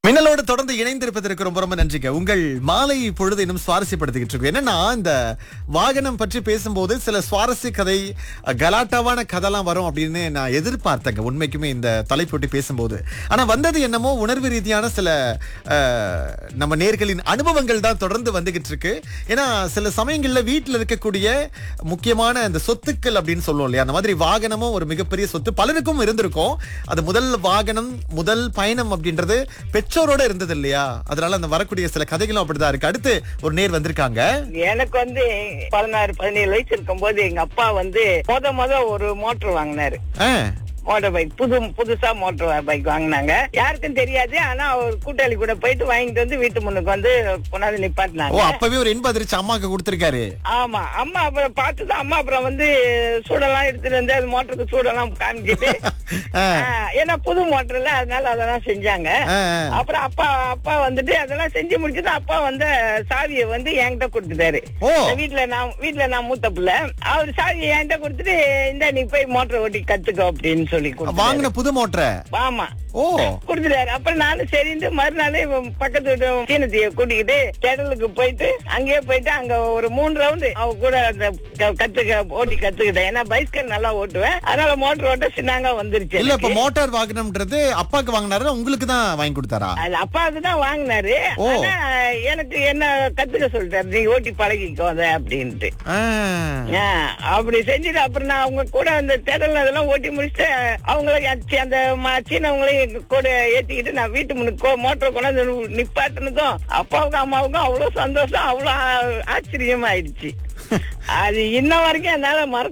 மின்னலோடு தொடர்ந்து இணைந்திருப்பதற்கு ரொம்ப ரொம்ப நன்றிங்க உங்கள் மாலை பொழுது இன்னும் சுவாரஸ்யப்படுத்திக்கிட்டு இருக்கு என்னன்னா இந்த வாகனம் பற்றி பேசும்போது சில சுவாரஸ்ய கதை அஹ், கலாட்டாவான கதைலாம் வரும் அப்படின்னு நான் எதிர்பார்த்தேங்க உண்மைக்குமே இந்த தலைப்பொட்டி பேசும்போது ஆனா வந்தது என்னமோ உணர்வு ரீதியான சில அஹ், நம்ம நேர்களின் அனுபவங்கள் தான் தொடர்ந்து வந்துகிட்டு இருக்கு ஏன்னா சில சமயங்கள்ல வீட்டில் இருக்கக்கூடிய முக்கியமான இந்த சொத்துக்கள் அப்படின்னு சொல்லுவோம் இல்லையா அந்த மாதிரி வாகனமும் ஒரு மிகப்பெரிய சொத்து பலருக்கும் இருந்திருக்கும் அது முதல் வாகனம் முதல் பயணம் அப்படின்றது பெற்றோரோட இருந்தது இல்லையா அதனால அந்த வரக்கூடிய சில கதைகளும் அப்படிதான் இருக்கு அடுத்து ஒரு நேர் வந்திருக்காங்க எனக்கு வந்து பதினாறு பதினேழு வயசு இருக்கும்போது எங்க அப்பா வந்து முத முத ஒரு மோட்டர் வாங்கினாரு ஆ, மோட்டார் பைக் புது புதுசா மோட்டார் பைக் வாங்கினாங்க யாருக்கும் தெரியாது ஆனா ஒரு கூட்டாளி கூட போயிட்டு வாங்கிட்டு வந்து வீட்டு முன்னுக்கு வந்து கொண்டாந்து ஓ நிப்பாட்டினாங்க அப்பவே ஒரு இன்ப அதிர்ச்சி அம்மாக்கு கொடுத்திருக்காரு ஆமா அம்மா அப்புறம் பார்த்துதான் அம்மா அப்புறம் வந்து சூடெல்லாம் எடுத்துட்டு வந்து அது மோட்டருக்கு சூடெல்லாம் காமிச்சிட்டு ஆ, ஆ, ஏன்னா புது மோட்டர்ல அதனால அதெல்லாம் செஞ்சாங்க ஆ, ஆ. அப்புறம் அப்பா அப்பா வந்துட்டு அதெல்லாம் செஞ்சு முடிச்சுட்டு அப்பா வந்து சாவியை வந்து என்கிட்ட கொடுத்துட்டாரு ஓ வீட்ல நான் வீட்ல நான் மூத்த பிள்ளை அவர் சாவியை என்கிட்ட கொடுத்துட்டு இந்த நீ போய் மோட்டர் ஓட்டி கத்துக்கோ அப்படின்னு சொல்லி கொடுத்தாரு. வாங்கின புது மோட்டரை ஆமா ஓ கொடுத்துட்டாரு அப்புறம் நானும் சரிந்து மறுநாள் இவன் பக்கத்து வீட்டு சீனத்தைய கூட்டிக்கிட்டு தேடலுக்கு போயிட்டு அங்கேயே போயிட்டு அங்க ஒரு மூணு ரவுண்டு அவ கூட அந்த க- கத்துக்க ஓட்டி கத்துக்கிட்டேன் ஏன்னா பைஸ்கல் நல்லா ஓட்டுவேன் அதனால மோட்டர் ஓட்ட சின்னாங்க வந்துருச்சு இல்ல இப்ப எனக்கு. மோட்டார் வாகனம்ன்றது அப்பாக்கு வாங்கினாரு உங்களுக்கு தான் வாங்கி கொடுத்தாரா அது அப்பாவுக்கு தான் வாங்கினாரு ஓ. ஆனா எனக்கு என்ன கத்துக்க சொல்லிட்டாரு நீ ஓட்டி பழகிக்கோ அதை அப்படின்ட்டு ஆ. ஆ, அப்படி செஞ்சுட்டு அப்புறம் நான் அவங்க கூட அந்த தேடல் அதெல்லாம் ஓட்டி முடிச்சுட்டு அவங்கள அச்சி- அந்த ம- சீனவங்களையும் கூட ஏத்திக்கிட்டு நான் வீட்டு முன்னுக்கு மோட்டர் கொண்டாந்து நிப்பாட்டினதும் அப்பாவுக்கும் அம்மாவுக்கும் அவ்வளவு சந்தோஷம் அவ்வளவு ஆ- ஆச்சரியமா ஆயிடுச்சு அது இன்ன வரைக்கும் என்னால மறக்க